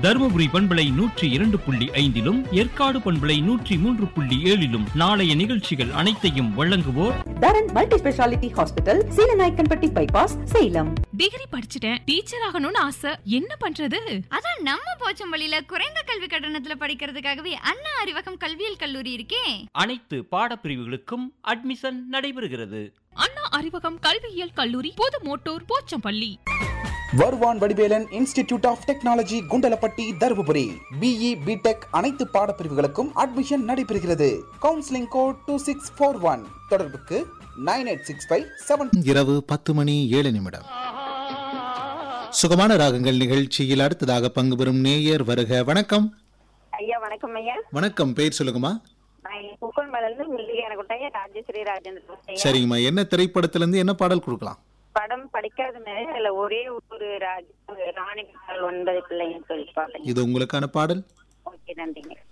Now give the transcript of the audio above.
தருமபுரி பண்பலை நூற்றி இரண்டு புள்ளி ஐந்திலும் ஏற்காடு பண்பலை நூற்றி மூன்று புள்ளி ஏழிலும் நாளைய நிகழ்ச்சிகள் அனைத்தையும் வழங்குவோர் Dharan multi speciality hospital Seelanaickenpatti bypass Salem degree படிச்சுட்டேன் டீச்சர் ஆகணும்னு ஆசை என்ன பண்றது அதான் நம்ம போச்சம்பள்ளியில குறைந்த கல்வி கட்டணத்துல படிக்கிறதுக்காகவே அண்ணா அறிவகம் கல்வியியல் கல்லூரி இருக்கே அனைத்து பாடப்பிரிவுகளுக்கும் அட்மிஷன் நடைபெறுகிறது அண்ணா அறிவகம் கல்வியியல் கல்லூரி புது Mottur Pochampalli Varuvan Vadivelan institute of technology Kundalapatti Dharmapuri BE BTech அனைத்து பாடப்பிரிவுகளுக்கும் அட்மிஷன் நடைபெறுகிறது counselling code two six four one தொடர்புக்கு nine eight six five seven இரவு பத்து மணி ஏழு நிமிடம் சுகமான ராகங்கள் நிகழ்ச்சியில் அடுத்ததாக பங்கு பெறும் நேயர் வருக வணக்கம் ஐயா வணக்கம் ஐயா வணக்கம் பேர் சொல்லுங்கம்மா நான் புக்கல் மேலேருந்து முருகையான குட்டையா ராஜேஸ்வரி ராஜேந்திரன் ஐயா சரிங்கம்மா என்ன திரைப்படத்துல இருந்து என்ன பாடல் கொடுக்கலாம் படம் படிக்காத மேலே அதுல ஒரே ஒரு ராஜ ராணி ஒன்பது பிள்ளைன்னு சொல்லி பாருங்க இது உங்களுக்கான பாடல் ஓகே நன்றிங்க